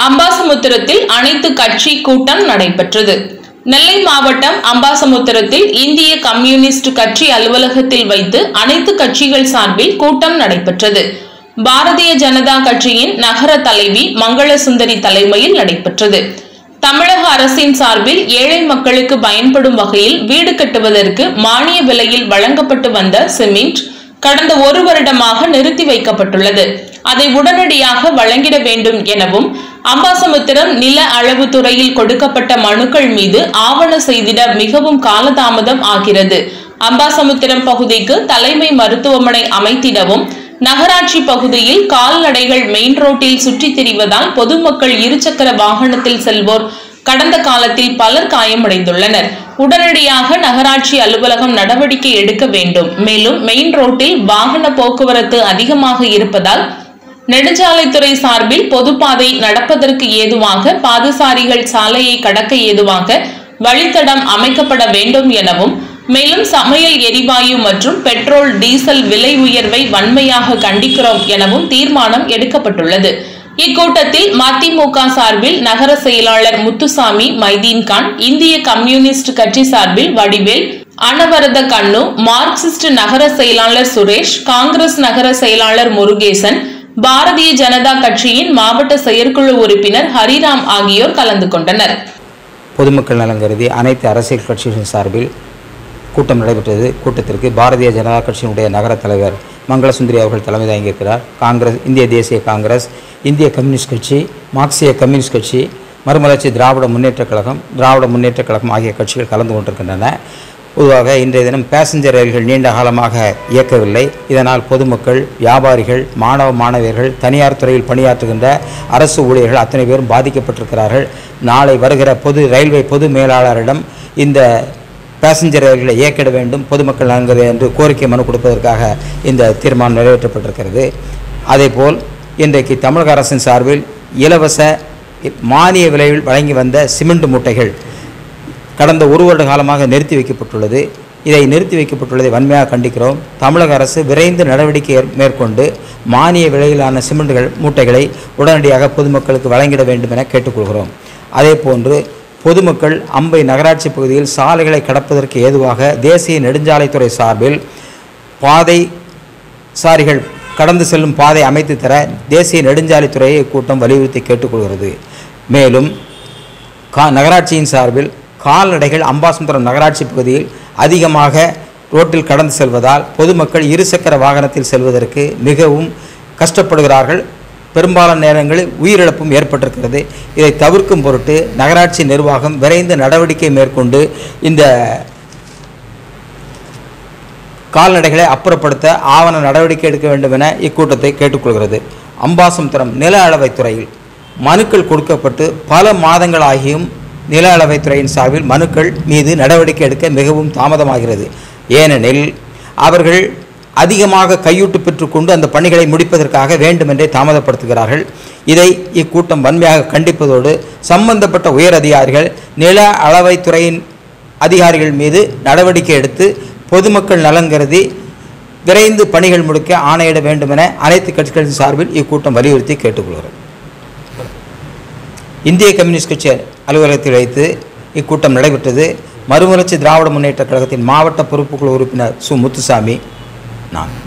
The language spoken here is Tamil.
அம்பாசமுத்திரத்தில் அனைத்து கட்சி கூட்டம் நடைபெற்றது நெல்லை மாவட்டம் அம்பாசமுத்திரத்தில் இந்திய கம்யூனிஸ்ட் கட்சி அலுவலகத்தில் வைத்து அனைத்து கட்சிகள் சார்பில் கூட்டம் நடைபெற்றது பாரதிய ஜனதா கட்சியின் நகர தலைவி மங்களசுந்தரி தலைமையில் நடைபெற்றது தமிழக அரசின் சார்பில் ஏழை மக்களுக்கு பயன்படும் வகையில் வீடு கட்டுவதற்கு மானிய விலையில் வழங்கப்பட்டு வந்த சிமெண்ட் கடந்த ஒரு வருடமாக நிறுத்தி வைக்கப்பட்டுள்ளது அதை உடனடியாக வழங்கிட வேண்டும் எனவும் அம்பாசமுத்திரம் நில அளவு துறையில் கொடுக்கப்பட்ட மனுக்கள் மீது ஆவண செய்திட மிகவும் காலதாமதம் ஆகிறது அம்பாசமுத்திரம் பகுதிக்கு தலைமை மருத்துவமனை அமைத்திடவும் நகராட்சி பகுதியில் கால்நடைகள் மெயின் ரோட்டில் சுற்றித் திரிவதால் பொதுமக்கள் இருசக்கர வாகனத்தில் செல்வோர் கடந்த காலத்தில் பலர் காயமடைந்துள்ளனர் உடனடியாக நகராட்சி அலுவலகம் நடவடிக்கை எடுக்க வேண்டும் மேலும் மெயின் ரோட்டில் வாகன போக்குவரத்து அதிகமாக இருப்பதால் நெடுஞ்சாலைத்துறை சார்பில் பொதுப்பாதை நடப்பதற்கு ஏதுவாக பாதசாரிகள் சாலையை கடக்க ஏதுவாக வழித்தடம் அமைக்கப்பட வேண்டும் எனவும் மேலும் சமையல் எரிவாயு மற்றும் பெட்ரோல் டீசல் விலை உயர்வை வன்மையாக கண்டிக்கிறோம் எனவும் தீர்மானம் எடுக்கப்பட்டுள்ளது இக்கூட்டத்தில் மதிமுக சார்பில் நகர செயலாளர் முத்துசாமி மைதீன்கான் இந்திய கம்யூனிஸ்ட் கட்சி சார்பில் வடிவேல் அனவரத கண்ணு மார்க்சிஸ்ட் நகர செயலாளர் சுரேஷ் காங்கிரஸ் நகர செயலாளர் முருகேசன் பாரதிய ஜனதா கட்சியின் மாவட்ட செயற்குழு உறுப்பினர் ஹரிராம் ஆகியோர் கலந்து கொண்டனர் பொதுமக்கள் நலன் கருதி அனைத்து அரசியல் கட்சிகளின் சார்பில் கூட்டம் நடைபெற்றது கூட்டத்திற்கு பாரதிய ஜனதா கட்சியினுடைய நகர தலைவர் மங்களசுந்தரி அவர்கள் தலைமை தாங்கியிருக்கிறார் காங்கிரஸ் இந்திய தேசிய காங்கிரஸ் இந்திய கம்யூனிஸ்ட் கட்சி மார்க்சிய கம்யூனிஸ்ட் கட்சி மறுமலர்ச்சி திராவிட முன்னேற்றக் கழகம் திராவிட முன்னேற்றக் கழகம் ஆகிய கட்சிகள் கலந்து கொண்டிருக்கின்றன பொதுவாக இன்றைய தினம் பேசஞ்சர் ரயில்கள் நீண்ட காலமாக இயக்கவில்லை இதனால் பொதுமக்கள் வியாபாரிகள் மாணவ மாணவியர்கள் தனியார் துறையில் பணியாற்றுகின்ற அரசு ஊழியர்கள் அத்தனை பேரும் பாதிக்கப்பட்டிருக்கிறார்கள் நாளை வருகிற பொது ரயில்வே பொது மேலாளரிடம் இந்த பேசஞ்சர் ரயில்களை இயக்கிட வேண்டும் பொதுமக்கள் நலன்கிறது என்று கோரிக்கை மனு கொடுப்பதற்காக இந்த தீர்மானம் நிறைவேற்றப்பட்டிருக்கிறது அதேபோல் இன்றைக்கு தமிழக அரசின் சார்பில் இலவச மானிய விலையில் வழங்கி வந்த சிமெண்ட் மூட்டைகள் கடந்த ஒரு வருட காலமாக நிறுத்தி வைக்கப்பட்டுள்ளது இதை நிறுத்தி வைக்கப்பட்டுள்ளதை வன்மையாக கண்டிக்கிறோம் தமிழக அரசு விரைந்து நடவடிக்கை ஏற்- மேற்கொண்டு மானிய விலையிலான சிமெண்ட்கள் மூட்டைகளை உடனடியாக பொதுமக்களுக்கு வழங்கிட வேண்டும் என கேட்டுக்கொள்கிறோம் அதே போன்று பொதுமக்கள் அம்பை நகராட்சி பகுதியில் சாலைகளை கடப்பதற்கு ஏதுவாக தேசிய நெடுஞ்சாலைத்துறை சார்பில் பாதை சாரிகள் கடந்து செல்லும் பாதை அமைத்து தர தேசிய நெடுஞ்சாலைத்துறையை இக்கூட்டம் வலியுறுத்தி கேட்டுக்கொள்கிறது மேலும் கா நகராட்சியின் சார்பில் கால்நடைகள் அம்பாசமுத்திரம் நகராட்சி பகுதியில் அதிகமாக ரோட்டில் கடந்து செல்வதால் பொதுமக்கள் இருசக்கர வாகனத்தில் செல்வதற்கு மிகவும் கஷ்டப்படுகிறார்கள் பெரும்பாலான நேரங்களில் உயிரிழப்பும் ஏற்பட்டிருக்கிறது இதை தவிர்க்கும் பொருட்டு நகராட்சி நிர்வாகம் விரைந்து நடவடிக்கை மேற்கொண்டு இந்த கால்நடைகளை அப்புறப்படுத்த ஆவண நடவடிக்கை எடுக்க வேண்டும் என இக்கூட்டத்தை கேட்டுக்கொள்கிறது அம்பாசமுத்திரம் நில அளவைத் துறையில் மனுக்கள் கொடுக்கப்பட்டு பல மாதங்களாகியும் நில அளவைத் துறையின் சார்பில் மனுக்கள் மீது நடவடிக்கை எடுக்க மிகவும் தாமதமாகிறது ஏனெனில் அவர்கள் அதிகமாக கையூட்டு பெற்றுக்கொண்டு அந்த பணிகளை முடிப்பதற்காக வேண்டுமென்றே தாமதப்படுத்துகிறார்கள் இதை இக்கூட்டம் வன்மையாக கண்டிப்பதோடு சம்பந்தப்பட்ட உயர் அதிகாரிகள் நில அளவைத் துறையின் அதிகாரிகள் மீது நடவடிக்கை எடுத்து பொதுமக்கள் நலன் கருதி விரைந்து பணிகள் முடிக்க ஆணையிட வேண்டும் என அனைத்து கட்சிகளின் சார்பில் இக்கூட்டம் வலியுறுத்தி கேட்டுக்கொள்கிறது இந்திய கம்யூனிஸ்ட் கட்சி அலுவலகத்தில் வைத்து இக்கூட்டம் நடைபெற்றது மறுமலர்ச்சி திராவிட முன்னேற்றக் கழகத்தின் மாவட்ட பொறுப்புக்குழு உறுப்பினர் சு முத்துசாமி நான்